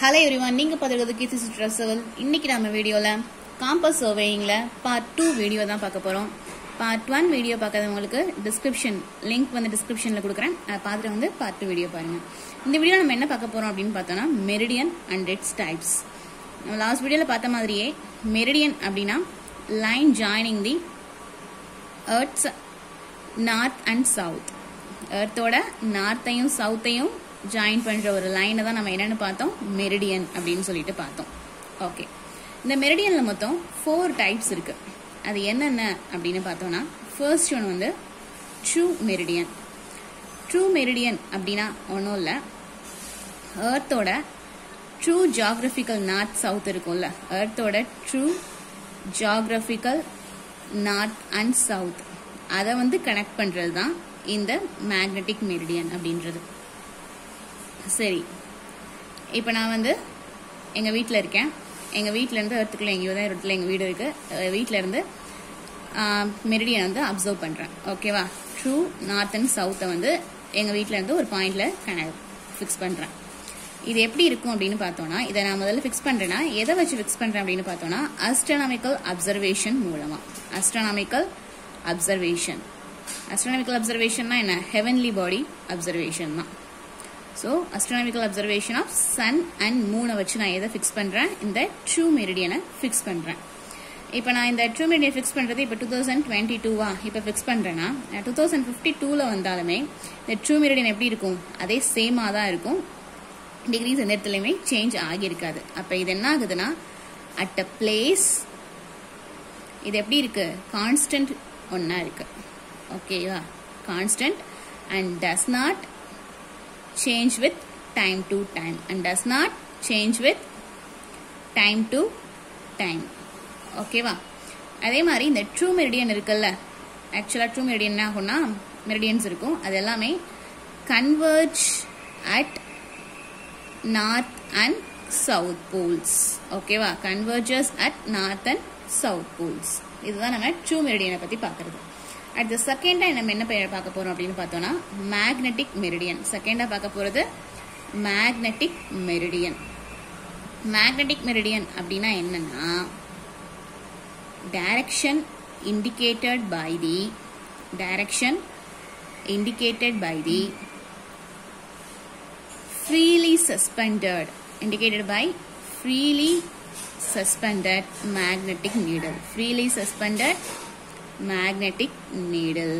hello everyone நீங்கள் பார்த்துருக்கிறது கீர்த்தி சுற்றுலா இன்னைக்கு நம்ம வீடியோவில் காம்பஸ் சர்வேயிங்கில் பார்ட் டூ வீடியோ தான் பார்க்க போகிறோம் பார்ட் ஒன் வீடியோ பார்க்காதவங்களுக்கு டிஸ்கிரிப்ஷன் லிங்க் வந்து டிஸ்கிரிப்ஷனில் கொடுக்குறேன் அதை பார்த்துட்டு வந்து பார்ட் டூ வீடியோ பாருங்கள் இந்த வீடியோ நம்ம என்ன பார்க்க போகிறோம் அப்படின்னு பார்த்தோன்னா மெரிடியன் அண்ட் இட்ஸ் டைப்ஸ் நம்ம லாஸ்ட் வீடியோவில் பார்த்த மாதிரியே மெரிடியன் அப்படின்னா line joining the earth's north and south எர்த்தோட நார்த்தையும் சவுத்தையும் ஜாயின் பண்ணுற ஒரு லைனை தான் நம்ம என்னென்னு பார்த்தோம் மெரிடியன் அப்படின்னு சொல்லிட்டு பார்த்தோம் ஓகே இந்த மெரிடியனில் மொத்தம் ஃபோர் டைப்ஸ் இருக்கு அது என்னென்ன அப்படின்னு பார்த்தோம்னா ஃபர்ஸ்ட் ஒன் வந்து ட்ரூ மெரிடியன் ட்ரூ மெரிடியன் அப்படின்னா ஒன்றும் இல்லை எர்த்தோட ட்ரூ ஜாகிரபிக்கல் நார்த் சவுத் இருக்கும்ல எர்த்தோட true geographical north and south அதை வந்து கனெக்ட் பண்ணுறது தான் இந்த மேக்னெட்டிக் மெரிடியன் அப்படின்றது சரி இப்போ நான் வந்து எங்கள் வீட்டில் இருக்கேன் எங்கள் வீட்டிலேருந்து இடத்துக்குள்ள எங்கேயோ தான் இடத்துல எங்கள் வீடு இருக்குது வீட்டிலேருந்து மெரிடியன் வந்து அப்சர்வ் பண்ணுறேன் ஓகேவா ட்ரூ நார்த் அண்ட் சவுத்தை வந்து எங்கள் வீட்டிலேருந்து ஒரு பாயிண்டில் கனெக்ட் ஃபிக்ஸ் பண்ணுறேன் இது எப்படி இருக்கும் அப்படின்னு பார்த்தோம்னா இதை நான் முதல்ல ஃபிக்ஸ் பண்ணுறேன்னா எதை வச்சு ஃபிக்ஸ் பண்ணுறேன் அப்படின்னு பார்த்தோம்னா அஸ்ட்ரானாமிக்கல் அப்சர்வேஷன் மூலமாக அஸ்ட்ரானாமிக்கல் அப்சர்வேஷன் அஸ்ட்ரானாமிக்கல் அப்சர்வேஷன்னா என்ன ஹெவன்லி பாடி அப்சர்வேஷன் தான் so astronomical observation of sun and மூனை வச்சு நான் எதை ஃபிக்ஸ் பண்ணுறேன் இந்த ட்ரூ மெரிடியனை ஃபிக்ஸ் பண்ணுறேன் இப்போ நான் இந்த ட்ரூ மெரிடியன் ஃபிக்ஸ் பண்ணுறது இப்போ டூ தௌசண்ட் டுவெண்ட்டி டூவா இப்போ ஃபிக்ஸ் பண்ணுறேன்னா டூ தௌசண்ட் ஃபிஃப்டி டூவில் வந்தாலுமே இந்த ட்ரூ மெரிடியன் எப்படி இருக்கும் அதே சேமாக தான் இருக்கும் டிகிரிஸ் எந்த இடத்துலையுமே சேஞ்ச் ஆகியிருக்காது அப்போ இது என்ன ஆகுதுன்னா அட் அ பிளேஸ் இது எப்படி இருக்கு கான்ஸ்டன்ட் ஒன்றா இருக்கு ஓகேவா constant and does not change with time to time and does not change with time to time ஓகேவா அதே மாதிரி இந்த ட்ரூ மெரிடியன் இருக்குல்ல ஆக்சுவலாக ட்ரூ மெரிடியன் என்ன ஆகும்னா மெரிடியன்ஸ் இருக்கும் அது எல்லாமே converge at north and south poles ஓகேவா converges at north and south poles இதுதான் நம்ம ட்ரூ மெரிடியனை பற்றி பார்க்குறது அடுத்த செகண்டா நம்ம என்ன பெயர் பார்க்க போறோம் அப்படின்னு பார்த்தோம்னா மேக்னெட்டிக் மெரிடியன் செகண்டா பார்க்க போறது மேக்னெட்டிக் மெரிடியன் மேக்னெட்டிக் மெரிடியன் அப்படின்னா என்னன்னா direction indicated by the direction indicated by the freely suspended indicated by freely suspended magnetic needle freely suspended magnetic needle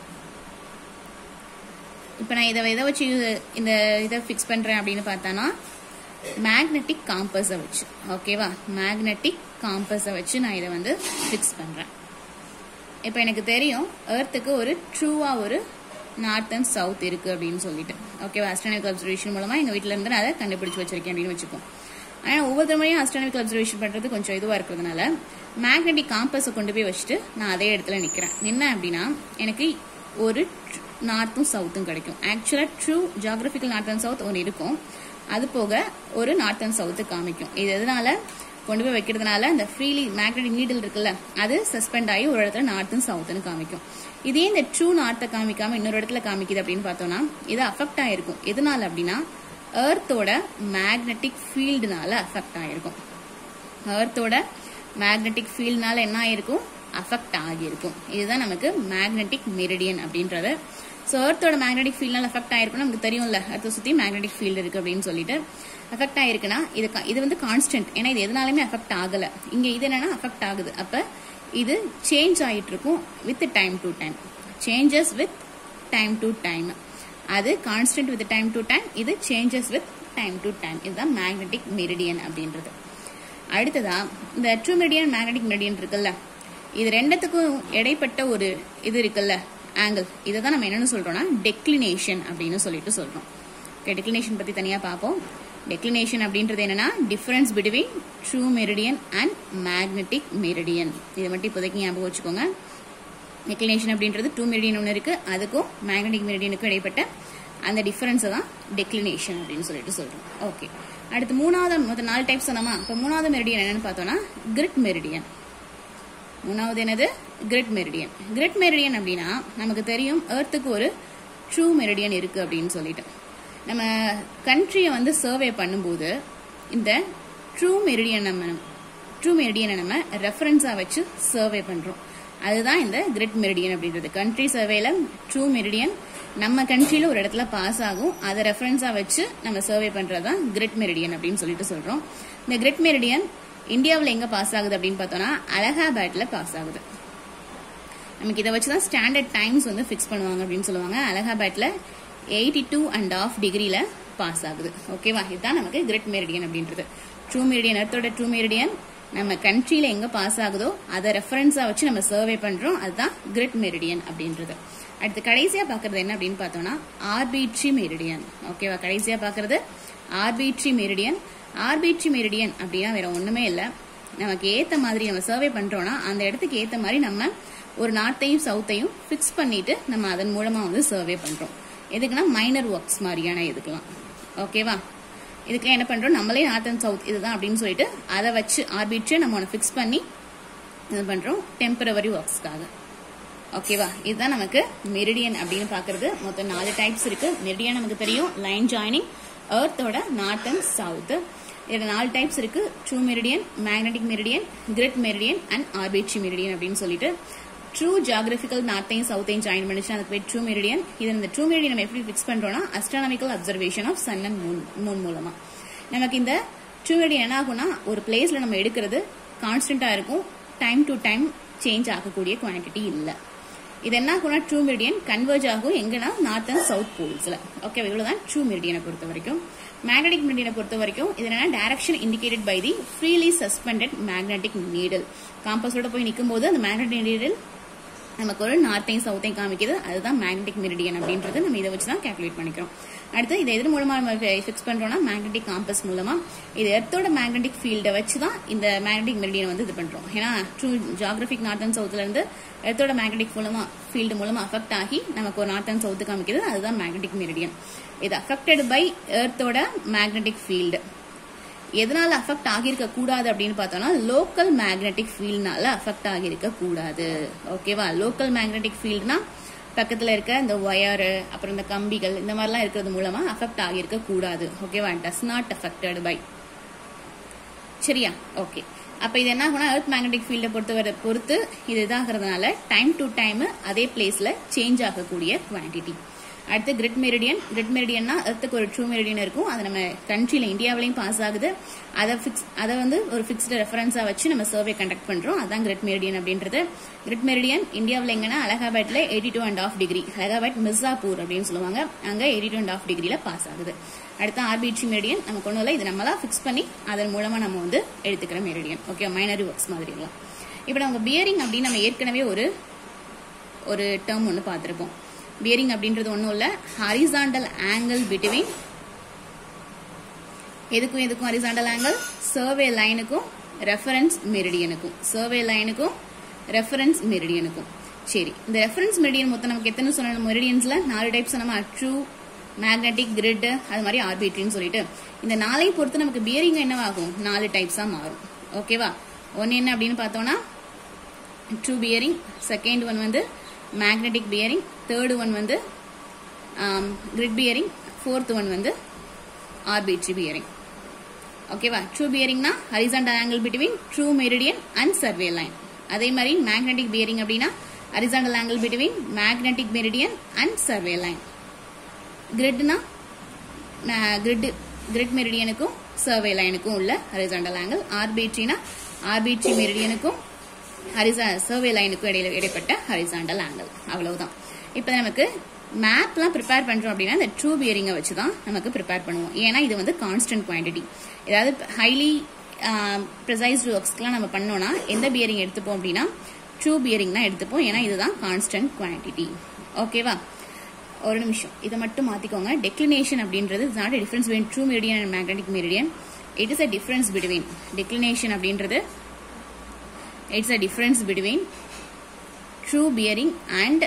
இப்போ நான் இதை எதை வச்சு இந்த இதை ஃபிக்ஸ் பண்ணுறேன் அப்படின்னு பார்த்தானா மேக்னெட்டிக் காம்பஸை வச்சு ஓகேவா மேக்னெட்டிக் காம்பஸை வச்சு நான் இதை வந்து ஃபிக்ஸ் பண்ணுறேன் இப்போ எனக்கு தெரியும் எர்த்துக்கு ஒரு ட்ரூவாக ஒரு நார்த் அண்ட் சவுத் இருக்குது அப்படின்னு சொல்லிட்டு ஓகேவா அஸ்ட்ரானிக் அப்சர்வேஷன் மூலமாக எங்கள் வீட்டில் இருந்து நான் அதை கண்டுபிடிச்சி வச்சிருக்கேன் அப்படின்னு வச்சுப்போம் ஆனால் ஒவ்வொரு முறையும் அஸ்ட்ரானிக் அப்சர்வேஷன் பண்ணுறது கொஞ்சம் இதுவாக இருக்கிறதுனால மேக்னெட்டிக் காம்பஸை கொண்டு போய் வச்சுட்டு நான் அதே இடத்துல நிற்கிறேன் என்ன அப்படின்னா எனக்கு ஒரு நார்த்தும் சவுத்தும் கிடைக்கும் ஆக்சுவலாக true geographical north and south ஒன்று இருக்கும் அது போக ஒரு நார்த் அண்ட் சவுத்து காமிக்கும் இது எதனால கொண்டு போய் வைக்கிறதுனால அந்த ஃப்ரீலி மேக்னெட்டிக் நீடில் இருக்குல்ல அது சஸ்பெண்ட் ஆகி ஒரு இடத்துல நார்த்தும் சவுத்துன்னு காமிக்கும் இதே இந்த ட்ரூ நார்த்தை காமிக்காம இன்னொரு இடத்துல காமிக்குது அப்படின்னு பார்த்தோம்னா இது அஃபெக்ட் ஆயிருக்கும் எதனால அப்படின்னா எர்த்தோட மேக்னெட்டிக் ஃபீல்டுனால அஃபெக்ட் ஆயிருக்கும் எர்த்தோட மேக்னெட்டிக் ஃபீல்ட்னால என்ன ஆயிருக்கும் அஃபெக்ட் ஆகியிருக்கும் இதுதான் நமக்கு மேக்னெட்டிக் மெரிடியன் அப்படின்றது ஸோ எர்த்தோட மேக்னெட்டிக் ஃபீல்ட்னால அஃபெக்ட் ஆயிருக்கும் நமக்கு தெரியும்ல எர்த்தை சுற்றி மேக்னெட்டிக் ஃபீல்டு இருக்கு அப்படின்னு சொல்லிட்டு அஃபெக்ட் ஆயிருக்குன்னா இது இது வந்து கான்ஸ்டன்ட் ஏன்னா இது எதனாலுமே அஃபெக்ட் ஆகலை இங்கே இது என்னன்னா அஃபெக்ட் ஆகுது அப்போ இது சேஞ்ச் ஆகிட்டு இருக்கும் with time to time changes with time to time அது constant with time to time இது changes with time to time இதுதான் மேக்னெட்டிக் மெரிடியன் அப்படின்றது அடுத்ததா இந்த ட்ரூ மெரிடியன் மேக்னெட்டிக் மெரிடியன் இருக்குல்ல இது ரெண்டத்துக்கும் இடைப்பட்ட ஒரு இது இருக்குல்ல ஆங்கிள் இதை தான் நம்ம என்னன்னு சொல்றோம்னா டெக்ளினேஷன் அப்படின்னு சொல்லிட்டு சொல்றோம் ஓகே டெக்ளினேஷன் பத்தி தனியா பார்ப்போம் டெக்ளினேஷன் அப்படின்றது என்னன்னா difference between true meridian and magnetic meridian இதை மட்டும் இப்போதைக்கு ஞாபகம் வச்சுக்கோங்க டெக்ளினேஷன் அப்படின்றது டூ மெரிடியன் ஒன்று இருக்கு அதுக்கும் மேக்னெட்டிக் மெரிடியனுக்கும் இடைப்பட்ட அந்த டிஃபரன்ஸை தான் டெக்ளினேஷன் அப்படின்னு சொல்லிட்டு சொல்றோம் ஓகே அடுத்து மூணாவது மொத்தம் நாலு டைப் சொன்னோமா இப்போ மூணாவது மெரிடியன் என்னன்னு பார்த்தோம்னா கிரிட் மெரிடியன் மூணாவது என்னது கிரிட் மெரிடியன் கிரிட் மெரிடியன் அப்படின்னா நமக்கு தெரியும் எர்த்துக்கு ஒரு ட்ரூ மெரிடியன் இருக்கு அப்படின்னு சொல்லிட்டு நம்ம கண்ட்ரியை வந்து சர்வே பண்ணும்போது இந்த ட்ரூ மெரிடியன் நம்ம ட்ரூ மெரிடியனை நம்ம ரெஃபரன்ஸா வச்சு சர்வே பண்றோம் அதுதான் இந்த கிரிட் மெரிடியன் அப்படின்றது கண்ட்ரி சர்வேல ட்ரூ மெரிடியன் நம்ம கண்ட்ரியில ஒரு இடத்துல பாஸ் ஆகும் அதை ரெஃபரன்ஸா வச்சு நம்ம சர்வே பண்றதுதான் கிரிட் மெரிடியன் அப்படின்னு சொல்லிட்டு சொல்றோம் இந்த கிரிட் மெரிடியன் இந்தியாவில் எங்க பாஸ் ஆகுது அப்படின்னு பார்த்தோம்னா அலகாபாத்ல பாஸ் ஆகுது நமக்கு இதை வச்சு தான் ஸ்டாண்டர்ட் டைம்ஸ் வந்து ஃபிக்ஸ் பண்ணுவாங்க அப்படின்னு சொல்லுவாங்க அலகாபாத்ல எயிட்டி டூ அண்ட் ஆஃப் டிகிரியில் பாஸ் ஆகுது ஓகேவா இதுதான் நமக்கு கிரிட் மெரிடியன் அப்படின்றது ட்ரூ மெரிடியன் எர்த்தோட ட்ரூ மெரிடியன் நம்ம கண்ட்ரியில எங்க பாஸ் ஆகுதோ அதை ரெஃபரன்ஸா வச்சு நம்ம சர்வே பண்றோம் அதுதான் கிரிட் மெரிடியன் அப்படின்றது அடுத்து கடைசியா பாக்குறது என்ன அப்படின்னு பார்த்தோம்னா ஆர்பிட்ரி மெரிடியன் ஓகேவா கடைசியா பாக்குறது ஆர்பிட்ரி மெரிடியன் ஆர்பிட்ரி மெரிடியன் அப்படின்னா வேற ஒண்ணுமே இல்ல நமக்கு ஏத்த மாதிரி நம்ம சர்வே பண்றோம்னா அந்த இடத்துக்கு ஏத்த மாதிரி நம்ம ஒரு நார்த்தையும் சவுத்தையும் ஃபிக்ஸ் பண்ணிட்டு நம்ம அதன் மூலமா வந்து சர்வே பண்றோம் எதுக்குன்னா மைனர் ஒர்க்ஸ் மாதிரியான இதுக்கெல்லாம் ஓகேவா இதுக்கெல்லாம் என்ன பண்றோம் நம்மளே நார்த் அண்ட் சவுத் இதுதான் அப்படின்னு சொல்லிட்டு அதை வச்சு ஆர்பிட்ரியை நம்ம ஒன்று ஃபிக்ஸ் பண்ணி இது பண்றோம் டெம்பரவரி ஒர்க்ஸ்க்காக ஓகேவா இதுதான் நமக்கு மெரிடியன் அப்படின்னு பாக்குறது மொத்தம் நாலு டைப்ஸ் இருக்கு மெரிடியன் நமக்கு தெரியும் லைன் ஜாயினிங் எர்த்தோட நார்த் அண்ட் சவுத் இதுல நாலு டைப்ஸ் இருக்கு true meridian magnetic meridian grid meridian and arbitrary meridian அப்படின்னு சொல்லிட்டு ட்ரூ ஜியாகிரபிக்கல் நார்த்தையும் சவுத்தையும் ஜாயின் பண்ணிச்சு அதுக்கு பேர் ட்ரூ மெரிடியன் இது இந்த ட்ரூ மெரிடியன் நம்ம எப்படி ஃபிக்ஸ் பண்றோம்னா astronomical observation of sun and moon moon மூலமா நமக்கு இந்த ட்ரூ மெரிடியன் என்ன ஆகும்னா ஒரு பிளேஸ்ல நம்ம எடுக்கிறது கான்ஸ்டன்டா இருக்கும் டைம் டு டைம் சேஞ்ச் ஆகக்கூடிய குவான்டிட்டி இல்லை இது என்ன ஆகும்னா ட்ரூ மெரிடியன் கன்வர்ஜ் ஆகும் எங்கன்னா நார்த் அண்ட் சவுத் போல்ஸ்ல ஓகே இவ்வளவுதான் ட்ரூ மெரிடியனை பொறுத்த வரைக்கும் மேக்னெட்டிக் மெரிடியனை பொறுத்த வரைக்கும் இது என்ன direction indicated by the freely suspended magnetic needle காம்பஸோட போய் நிற்கும் போது அந்த மேக்னெட்டிக் நீடல் நமக்கு ஒரு நார்த்தையும் சவுத்தையும் காமிக்குது அதுதான் மேக்னெட்டிக் மெரிடியன் அப்படின்றது நம்ம இதை வச்சு தான் கேல்குலேட் பண்ணிக்கிறோம் அடுத்து இது எது மூலமா நம்ம ஃபிக்ஸ் பண்றோம்னா மேக்னெட்டிக் காம்பஸ் மூலமா இது எர்த்தோட மேக்னெட்டிக் ஃபீல்டை வச்சு தான் இந்த மேக்னெட்டிக் மெரிடியன் வந்து இது பண்றோம் ஏன்னா ட்ரூ ஜியாகிரபிக் நார்த் அண்ட் சவுத்ல இருந்து எர்த்தோட மேக்னெட்டிக் மூலமா ஃபீல்டு மூலமா அஃபெக்ட் ஆகி நமக்கு ஒரு நார்த் அண்ட் சவுத்து காமிக்குது அதுதான் மேக்னெட்டிக் மெரிடியன் இது அஃபெக்டட் பை எர்த்தோட மேக்னெட்டிக் ஃபீல்டு எதனால அஃபெக்ட் ஆகியிருக்க கூடாது அப்படின்னு பார்த்தோம்னா லோக்கல் மேக்னெட்டிக் ஃபீல்ட்னால அஃபெக்ட் ஆகியிருக்க கூடாது ஓகேவா லோக்கல் மேக்னெட்டிக் ஃபீல்ட்னா பக்கத்துல இருக்க இந்த ஒயரு அப்புறம் இந்த கம்பிகள் இந்த மாதிரிலாம் இருக்கிறது மூலமா அஃபெக்ட் ஆகியிருக்க கூடாது ஓகேவா டஸ் நாட் அஃபெக்டட் பை சரியா ஓகே அப்ப இது என்ன ஆகும்னா எர்த் மேக்னெட்டிக் ஃபீல்டை பொறுத்தவரை பொறுத்து இது இதாகிறதுனால டைம் டு டைம் அதே பிளேஸ்ல சேஞ்ச் ஆகக்கூடிய குவான்டிட்டி அடுத்து கிரிட் மெரிடியன் கிரிட் மெரிடியன்னா எர்த்துக்கு ஒரு ட்ரூ மெரிடியன் இருக்கும் அது நம்ம கண்ட்ரியில் இந்தியாவிலையும் பாஸ் ஆகுது அதை ஃபிக்ஸ் அதை வந்து ஒரு ஃபிக்ஸ்டு ரெஃபரன்ஸாக வச்சு நம்ம சர்வே கண்டக்ட் பண்ணுறோம் அதான் கிரிட் மெரிடியன் அப்படின்றது கிரிட் மெரிடியன் இந்தியாவில் எங்கன்னா அலகாபாத்ல eighty two and half degree Allahabad Mirzapur அப்படின்னு சொல்லுவாங்க அங்கே எயிட்டி டூ அண்ட் ஆஃப் டிகிரியில் பாஸ் ஆகுது அடுத்து ஆர்பிட்ரி மெரிடியன் நம்ம கொண்டு வரல இது நம்மளா ஃபிக்ஸ் பண்ணி அதன் மூலமாக நம்ம வந்து எடுத்துக்கிற மெரிடியன் ஓகே மைனரி ஒர்க்ஸ் மாதிரிலாம் இப்போ நம்ம பியரிங் அப்படின்னு நம்ம ஏற்கனவே ஒரு ஒரு டேர்ம் ஒன்று பார்த்துருப்போம் பியரிங் அப்படின்றது ஒன்றும் இல்லை ஹரிசாண்டல் ஆங்கிள் பிட்வீன் எதுக்கும் எதுக்கும் ஹரிசாண்டல் ஆங்கிள் சர்வே லைனுக்கும் ரெஃபரன்ஸ் மெரிடியனுக்கும் சர்வே லைனுக்கும் ரெஃபரன்ஸ் மெரிடியனுக்கும் சரி இந்த ரெஃபரன்ஸ் மெரிடியன் மொத்தம் நமக்கு எத்தனை சொன்ன மெரிடியன்ஸ்ல நாலு டைப்ஸ் நம்ம ட்ரூ மேக்னெட்டிக் கிரிட் அது மாதிரி ஆர்பிட்ரின்னு சொல்லிட்டு இந்த நாளையும் பொறுத்து நமக்கு பியரிங் என்னவாகும் நாலு டைப்ஸா மாறும் ஓகேவா ஒன்னு என்ன அப்படின்னு பார்த்தோம்னா ட்ரூ பியரிங் செகண்ட் ஒன் வந்து மேக்னெட்டிக் பியரிங் தேர்டு ஒன் வந்து கிரிட் பியரிங் ஃபோர்த் ஒன் வந்து ஆர்பிட்ரி பியரிங் ஓகேவா ட்ரூ பியரிங்னா horizontal angle between true meridian and survey line அதே மாதிரி மேக்னெட்டிக் பியரிங் அப்படின்னா horizontal angle between magnetic meridian and survey line கிரிட்னா grid grid மெரிடியனுக்கும் survey லைனுக்கும் உள்ள ஹரிசாண்டல் ஆங்கிள் ஆர்பிட்ரினா ஆர்பிட்ரி மெரிடியனுக்கும் ஹரிசா சர்வே லைனுக்கும் இடையில இடைப்பட்ட ஹரிசாண்டல் ஆங்கிள் அவ்வளவுதான் இப்போ நமக்கு மேப்லாம் ப்ரிப்பேர் பண்றோம் அப்படின்னா இந்த ட்ரூ பியரிங்கை வச்சு தான் நமக்கு ப்ரிப்பேர் பண்ணுவோம் ஏன்னா இது வந்து கான்ஸ்டன்ட் குவான்டிட்டி ஏதாவது ஹைலி ப்ரிசைஸ்டு ஒர்க்ஸ்க்குலாம் நம்ம பண்ணோம்னா எந்த பியரிங் எடுத்துப்போம் அப்படின்னா ட்ரூ பியரிங் தான் எடுத்துப்போம் ஏன்னா இதுதான் கான்ஸ்டன்ட் குவான்டிட்டி ஓகேவா ஒரு நிமிஷம் இதை மட்டும் மாத்திக்கோங்க டெக்ளினேஷன் அப்படின்றது it's not difference between true meridian and magnetic meridian it is a difference between declination அப்படின்றது it's a difference between true bearing and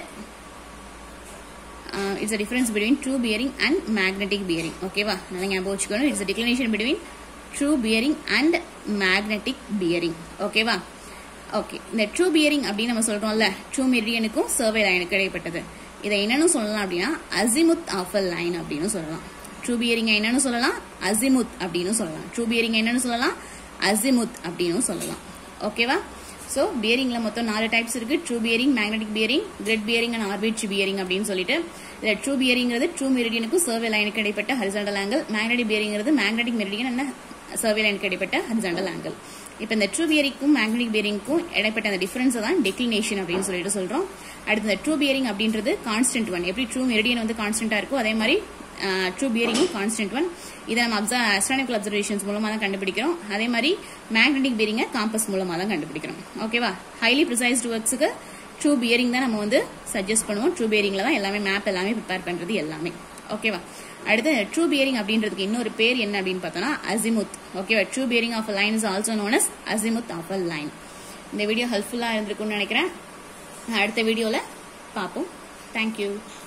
uh, it's a difference between true bearing and magnetic bearing ஓகேவா நல்லா ஞாபகம் வச்சுக்கணும் it's declination between true bearing and magnetic bearing ஓகேவா okay இந்த true bearing அப்படின்னு நம்ம சொல்றோம்ல ட்ரூ மெரிடியனுக்கும் சர்வே லைனுக்கு இடைப்பட்டது இதை என்னன்னு சொல்லலாம் அப்படின்னா அசிமுத் ஆஃப் லைன் அப்படின்னு சொல்லலாம் ட்ரூ பியரிங் என்னன்னு சொல்லலாம் அசிமுத் அப்படின்னு சொல்லலாம் ட்ரூ பியரிங் என்னன்னு சொல்லலாம் அசிமுத் அப்படின்னு சொல்லலாம் ஓகேவா ஸோ பியரிங்ல மொத்தம் நாலு டைப்ஸ் இருக்கு true bearing magnetic bearing grid bearing and arbitrary bearing அப்படின்னு சொல்லிட்டு இதுல ட்ரூ பியரிங்கிறது ட்ரூ மெரிடியனுக்கும் சர்வே லைனுக்கு இடைப்பட்ட ஹரிசாண்டல் ஆங்கிள் மேக்னெட்டிக் பியரிங்கிறது மேக்னெட்டிக் மெரிடியன் என்ன சர்வே லைனுக்கு இடைப்பட்ட ஹரிசாண்டல் ஆங்கிள் இப்போ இந்த ட்ரூ பியரிங்க்கும் மேக்னெட்டிக் பியரிங்க்கும் இடைப்பட்ட அந்த டிஃபரன்ஸ் தான் டெக்லினேஷன் அப்படின்னு சொல்லிட்டு சொல்றோம் அடுத்து இந்த ட்ரூ பியரிங் அப்படின்றது கான்ஸ்டன்ட் ஒன் எப்படி ட்ரூ மெரிடியன் வந்து கான்ஸ்டன்டா இருக்கோ அதே மாதிரி ட்ரூ பியரிங்கும் கான்ஸ்டன்ட் ஒன் இதை நம்ம அப்சர் அஸ்ட்ரானிக்கல் அப்சர்வேஷன்ஸ் மூலமா தான் கண்டுபிடிக்கிறோம் அதே மாதிரி மேக்னெட்டிக் பியரிங்கை காம்பஸ் மூலமா தான் கண்டுபிடிக்கிறோம் ஓகேவா ஹைலி ப்ரிசைஸ்டு ஒர்க்ஸுக்கு ட்ரூ பியரிங் தான் நம்ம வந்து சஜஸ்ட் பண்ணுவோம் ட்ரூ பியரிங்ல தான் எல்லாமே மேப் எல்லாமே ப்ரிப்பேர் பண்றது எல்லாமே ஓகேவா அடுத்து ட்ரூ பியரிங் அப்படின்றதுக்கு இன்னொரு பேர் என்ன அப்படின்னு பார்த்தோம்னா அசிமுத் ஓகேவா true bearing of line is also known as azimuth of a line இந்த வீடியோ ஹெல்ப்ஃபுல்லாக இருந்திருக்கும்னு நினைக்கிறேன் அடுத்த வீடியோவில் பார்ப்போம் தேங்க்யூ